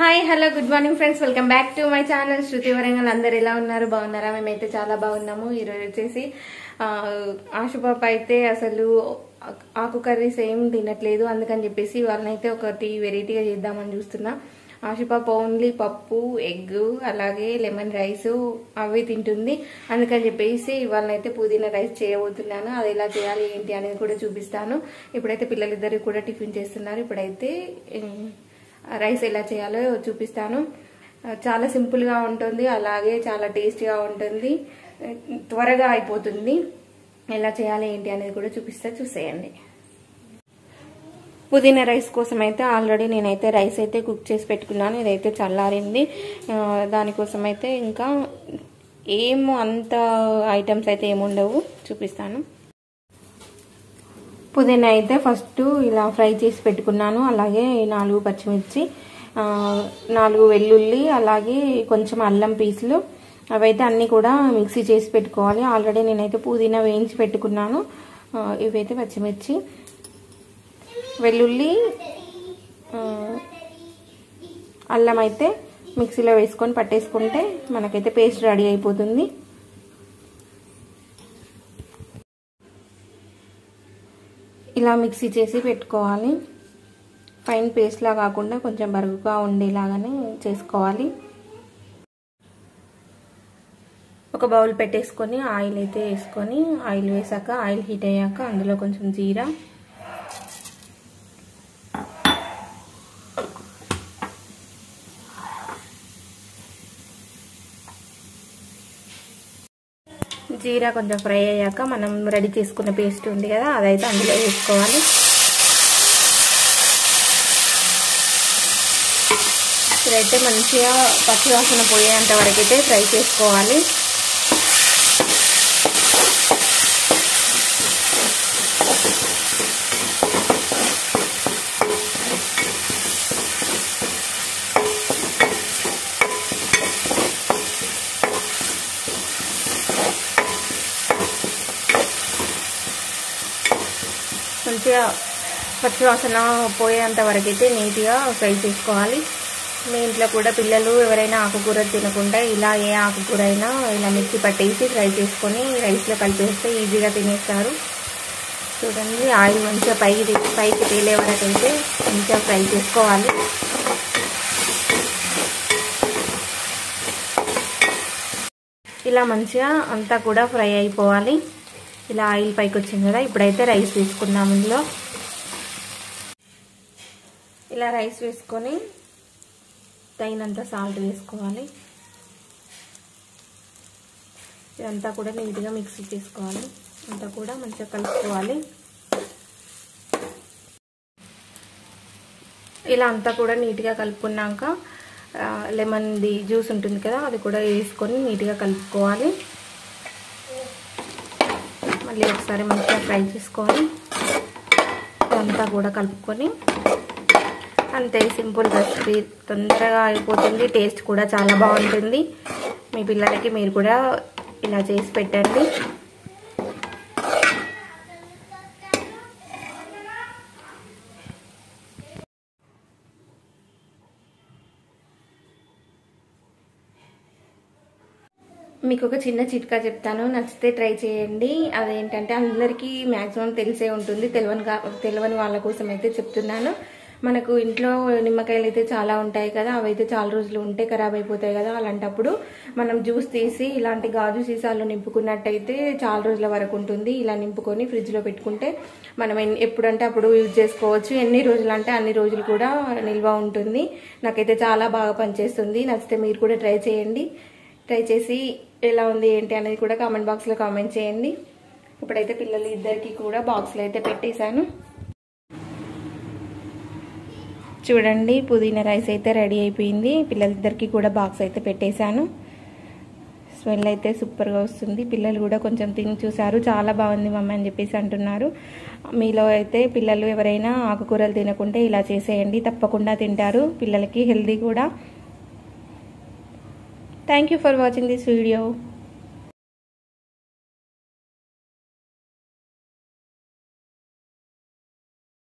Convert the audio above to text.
hi hello good morning friends welcome back to my channel Shruti Warangal అందరు ఎలా ఉన్నారు బాగున్నారా మేమైతే చాలా బాగున్నాము ఈరోజు వచ్చేసి ఆ, ఆశుపాప అయితే అసలు ఆకు కర్రీస్ ఏం తినట్లేదు అందుకని చెప్పేసి వాళ్ళనైతే ఒకటి వెరైటీగా చేద్దామని చూస్తున్నా ఆశుపాప ఓన్లీ పప్పు ఎగ్ అలాగే లెమన్ రైస్ అవి తింటుంది అందుకని చెప్పేసి వాళ్ళనైతే పుదీనా రైస్ చేయబోతున్నాను అది ఎలా చేయాలి ఏంటి అనేది కూడా చూపిస్తాను ఇప్పుడైతే పిల్లలిద్దరు కూడా టిఫిన్ చేస్తున్నారు ఇప్పుడైతే ఉమ్, రైస్ ఎలా చేయాలో చూపిస్తాను చాలా సింపుల్గా ఉంటుంది అలాగే చాలా టేస్టీగా ఉంటుంది త్వరగా అయిపోతుంది ఎలా చేయాలి ఏంటి అనేది కూడా చూపిస్తా చూసేయండి పుదీనా రైస్ కోసం అయితే ఆల్రెడీ నేనైతే రైస్ అయితే కుక్ చేసి పెట్టుకున్నాను ఇదైతే చల్లారింది ఆ, దానికోసం అయితే ఇంకా ఏం అంత ఐటమ్స్ అయితే ఏముండవు చూపిస్తాను పుదీనా అయితే ఫస్ట్ ఇలా ఫ్రై చేసి పెట్టుకున్నాను అలాగే నాలుగు పచ్చిమిర్చి ఆ, నాలుగు వెల్లుల్లి అలాగే కొంచెం అల్లం పీసులు అవైతే అన్నీ కూడా మిక్సీ చేసి పెట్టుకోవాలి ఆల్రెడీ నేనైతే పుదీనా వేయించి పెట్టుకున్నాను ఆ, ఇవైతే పచ్చిమిర్చి వెల్లుల్లి ఆ, అల్లం అయితే మిక్సీలో వేసుకొని పట్టేసుకుంటే మనకైతే పేస్ట్ రెడీ అయిపోతుంది ఇలా మిక్సీ చేసి పెట్టుకోవాలి ఫైన్ పేస్ట్లా కాకుండా కొంచెం బరుగుగా ఉండేలాగానే చేసుకోవాలి ఒక బౌల్ పెట్టేసుకొని ఆయిల్ అయితే వేసుకొని ఆయిల్ వేసాక ఆయిల్ హీట్ అయ్యాక అందులో కొంచెం జీరా జీరా కొంచెం ఫ్రై అయ్యాక మనం రెడీ చేసుకున్న పేస్ట్ ఉంది కదా అదైతే అందులో వేసుకోవాలి ఇదైతే మంచిగా పచ్చివాసన పోయేంత వరకు అయితే ఫ్రై చేసుకోవాలి మంచిగా పచ్చివాసన పోయేంత వరకు అయితే నీట్గా ఫ్రై చేసుకోవాలి మీ ఇంట్లో కూడా పిల్లలు ఎవరైనా ఆకుకూర తినకుండా ఇలా ఏ ఆకుకూర అయినా ఇలా మిక్సీ పట్టేసి ఫ్రై చేసుకొని రైస్లో కలిపేస్తే ఈజీగా తినేస్తారు చూడండి ఆయిల్ మంచిగా పైకి పైకి తేలే వరకు అయితే మంచిగా ఫ్రై చేసుకోవాలి ఇలా మంచిగా అంతా కూడా ఫ్రై అయిపోవాలి ఇలా ఆయిల్ పైకి వచ్చింది కదా ఇప్పుడైతే రైస్ వేసుకున్నాం ఇందులో ఇలా రైస్ వేసుకొని తగినంత సాల్ట్ వేసుకోవాలి ఇదంతా కూడా నీట్గా మిక్సీ చేసుకోవాలి అంతా కూడా మంచిగా కలుపుకోవాలి ఇలా అంతా కూడా నీట్గా కలుపుకున్నాక లెమన్ది జ్యూస్ ఉంటుంది కదా అది కూడా వేసుకొని నీట్గా కలుపుకోవాలి మళ్ళీ ఒకసారి మంచిగా ఫ్రై చేసుకోవాలి ఇదంతా కూడా కలుపుకొని అంతే సింపుల్ రెసిపీ తొందరగా అయిపోతుంది టేస్ట్ కూడా చాలా బాగుంటుంది మీ పిల్లలకి మీరు కూడా ఇలా చేసి పెట్టండి మీకు ఒక చిన్న చిట్కా చెప్తాను నచ్చితే ట్రై చేయండి అదేంటంటే అందరికీ మ్యాక్సిమం తెలిసే ఉంటుంది తెలియని తెలియని వాళ్ళ కోసం అయితే చెప్తున్నాను మనకు ఇంట్లో నిమ్మకాయలు అయితే చాలా ఉంటాయి కదా అవైతే చాలా రోజులు ఉంటే ఖరాబ్ అయిపోతాయి కదా అలాంటప్పుడు మనం జ్యూస్ తీసి ఇలాంటి గాజు సీసాలు నింపుకున్నట్టయితే చాలా రోజుల వరకు ఉంటుంది ఇలా నింపుకొని ఫ్రిడ్జ్లో పెట్టుకుంటే మనం ఎప్పుడంటే అప్పుడు యూజ్ చేసుకోవచ్చు ఎన్ని రోజులు అంటే అన్ని రోజులు కూడా నిల్వ ఉంటుంది నాకైతే చాలా బాగా పనిచేస్తుంది నచ్చితే మీరు కూడా ట్రై చేయండి ట్రై చేసి ఎలా ఉంది ఏంటి అనేది కూడా కామెంట్ బాక్స్లో కామెంట్ చేయండి ఇప్పుడైతే పిల్లలు ఇద్దరికి కూడా బాక్స్లో అయితే పెట్టేశాను చూడండి పుదీనా రైస్ అయితే రెడీ అయిపోయింది పిల్లలిద్దరికి కూడా బాక్స్ అయితే పెట్టేశాను స్మెల్ అయితే సూపర్గా వస్తుంది పిల్లలు కూడా కొంచెం తిని చూసారు చాలా బాగుంది మమ్మీ అని చెప్పేసి అంటున్నారు మీలో అయితే పిల్లలు ఎవరైనా ఆకుకూరలు తినకుంటే ఇలా చేసేయండి తప్పకుండా తింటారు పిల్లలకి హెల్దీ కూడా thank you for watching this video